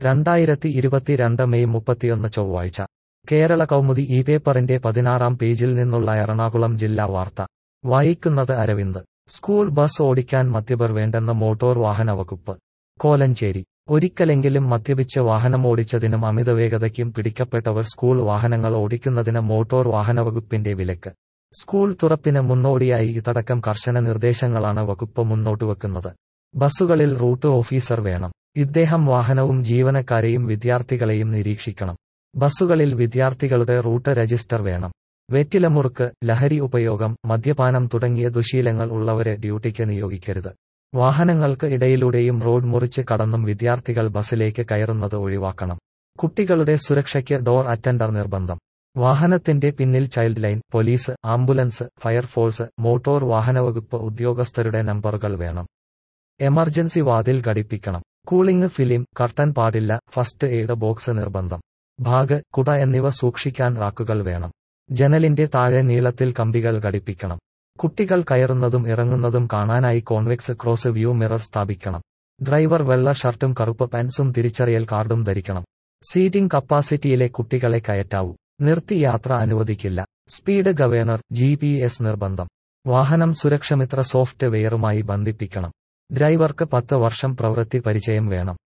രണ്ടായിരത്തി ഇരുപത്തിരണ്ട് മെയ് മുപ്പത്തിയൊന്ന് ചൊവ്വാഴ്ച കേരള കൗമുദി ഈ പേപ്പറിന്റെ പതിനാറാം പേജിൽ നിന്നുള്ള എറണാകുളം ജില്ലാ വാർത്ത വായിക്കുന്നത് അരവിന്ദ് സ്കൂൾ ബസ് ഓടിക്കാൻ മദ്യപർ വേണ്ടെന്ന് മോട്ടോർ വാഹന വകുപ്പ് കോലഞ്ചേരി ഒരിക്കലെങ്കിലും മദ്യപിച്ച് വാഹനമോടിച്ചതിനും അമിതവേഗതയ്ക്കും പിടിക്കപ്പെട്ടവർ സ്കൂൾ വാഹനങ്ങൾ ഓടിക്കുന്നതിന് മോട്ടോർ വാഹന വകുപ്പിന്റെ വിലക്ക് സ്കൂൾ തുറപ്പിന് മുന്നോടിയായി ഇതടക്കം കർശന നിർദ്ദേശങ്ങളാണ് വകുപ്പ് മുന്നോട്ടുവെക്കുന്നത് ബസ്സുകളിൽ റൂട്ട് ഓഫീസർ വേണം ഇദ്ദേഹം വാഹനവും ജീവനക്കാരെയും വിദ്യാർത്ഥികളെയും നിരീക്ഷിക്കണം ബസ്സുകളിൽ വിദ്യാർത്ഥികളുടെ റൂട്ട് രജിസ്റ്റർ വേണം വെറ്റിലമുറുക്ക് ലഹരി ഉപയോഗം മദ്യപാനം തുടങ്ങിയ ദുശീലങ്ങൾ ഉള്ളവരെ ഡ്യൂട്ടിക്ക് നിയോഗിക്കരുത് വാഹനങ്ങൾക്ക് ഇടയിലൂടെയും റോഡ് മുറിച്ച് കടന്നും വിദ്യാർത്ഥികൾ ബസ്സിലേക്ക് കയറുന്നത് ഒഴിവാക്കണം കുട്ടികളുടെ സുരക്ഷയ്ക്ക് ഡോർ അറ്റൻഡർ നിർബന്ധം വാഹനത്തിന്റെ പിന്നിൽ child line police ambulance fire force motor വാഹനവകുപ്പ് ഉദ്യോഗസ്ഥരുടെ നമ്പറുകൾ വേണം എമർജൻസി വാതിൽ ഘടിപ്പിക്കണം കൂളിംഗ് ഫിലിം കർട്ടൻ പാടില്ല ഫസ്റ്റ് എയ്ഡ് ബോക്സ് നിർബന്ധം ഭാഗ് കുട എന്നിവ സൂക്ഷിക്കാൻ റാക്കുകൾ വേണം ജനലിന്റെ താഴെ നീളത്തിൽ കമ്പികൾ ഘടിപ്പിക്കണം കുട്ടികൾ കയറുന്നതും ഇറങ്ങുന്നതും കാണാനായി കോൺവെക്സ് ക്രോസ് വ്യൂ മിറർ സ്ഥാപിക്കണം ഡ്രൈവർ വെള്ള ഷർട്ടും കറുപ്പ് പാൻസും തിരിച്ചറിയൽ കാർഡും ധരിക്കണം സീറ്റിംഗ് കപ്പാസിറ്റിയിലെ കുട്ടികളെ കയറ്റാവൂ നിർത്തി യാത്ര അനുവദിക്കില്ല സ്പീഡ് ഗവേണർ ജി നിർബന്ധം വാഹനം സുരക്ഷമിത്ര സോഫ്റ്റ് വെയറുമായി ബന്ധിപ്പിക്കണം ഡ്രൈവർക്ക് പത്ത് വർഷം പ്രവൃത്തി പരിചയം വേണം